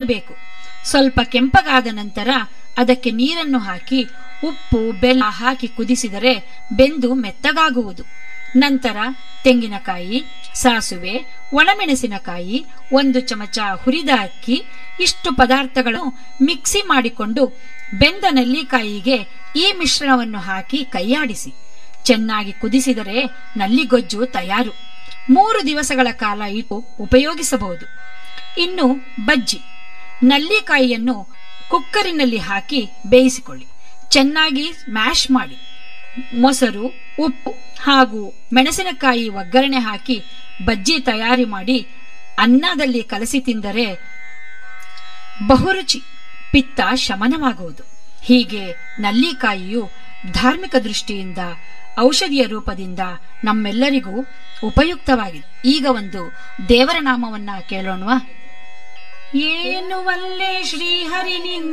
ಬೇಯಬೇಕು ಸ್ವಲ್ಪ ಕೆಂಪಗಾದ ನಂತರ ಅದಕ್ಕೆ ನೀರನ್ನು ಹಾಕಿ ಉಪ್ಪು ಬೆಲ್ಲ ಹಾಕಿ ಕುದಿಸಿದರೆ ಬೆಂದು ಮೆತ್ತಗಾಗುವುದು ನಂತರ ತೆಂಗಿನಕಾಯಿ ಸಾಸುವೆ ಒಣಮೆಣಸಿನಕಾಯಿ ಒಂದು ಚಮಚ ಹುರಿದ ಅಕ್ಕಿ ಇಷ್ಟು ಪದಾರ್ಥಗಳು ಮಿಕ್ಸಿ ಮಾಡಿಕೊಂಡು ಬೆಂದ ನೆಲ್ಲಿಕಾಯಿಗೆ ಈ ಮಿಶ್ರಣವನ್ನು ಹಾಕಿ ಕೈಯಾಡಿಸಿ ಚೆನ್ನಾಗಿ ಕುದಿಸಿದರೆ ನಲ್ಲಿಗೊಜ್ಜು ತಯಾರು ಮೂರು ದಿವಸಗಳ ಕಾಲ ಇಟ್ಟು ಉಪಯೋಗಿಸಬಹುದು ಇನ್ನು ಬಜ್ಜಿ ನಲ್ಲಿಕಾಯಿಯನ್ನು ಕುಕ್ಕರಿನಲ್ಲಿ ಹಾಕಿ ಬೇಯಿಸಿಕೊಳ್ಳಿ ಚೆನ್ನಾಗಿ ಮ್ಯಾಶ್ ಮಾಡಿ ಮೊಸರು ಉಪ್ಪು ಹಾಗೂ ಮೆಣಸಿನಕಾಯಿ ಒಗ್ಗರಣೆ ಹಾಕಿ ಬಜ್ಜಿ ತಯಾರಿ ಮಾಡಿ ಅನ್ನದಲ್ಲಿ ಕಲಸಿ ತಿಂದರೆ ಬಹುರುಚಿ ಪಿತ್ತ ಶಮನವಾಗುವುದು ಹೀಗೆ ನಲ್ಲಿಕಾಯಿಯು ಧಾರ್ಮಿಕ ದೃಷ್ಟಿಯಿಂದ ಔಷಧಿಯ ರೂಪದಿಂದ ನಮ್ಮೆಲ್ಲರಿಗೂ ಉಪಯುಕ್ತವಾಗಿದೆ ಈಗ ಒಂದು ದೇವರ ನಾಮವನ್ನ ಕೇಳೋಣವಾ ಏನು ವಲ್ಲೆ ಶ್ರೀಹರಿ ನಿನ್ನ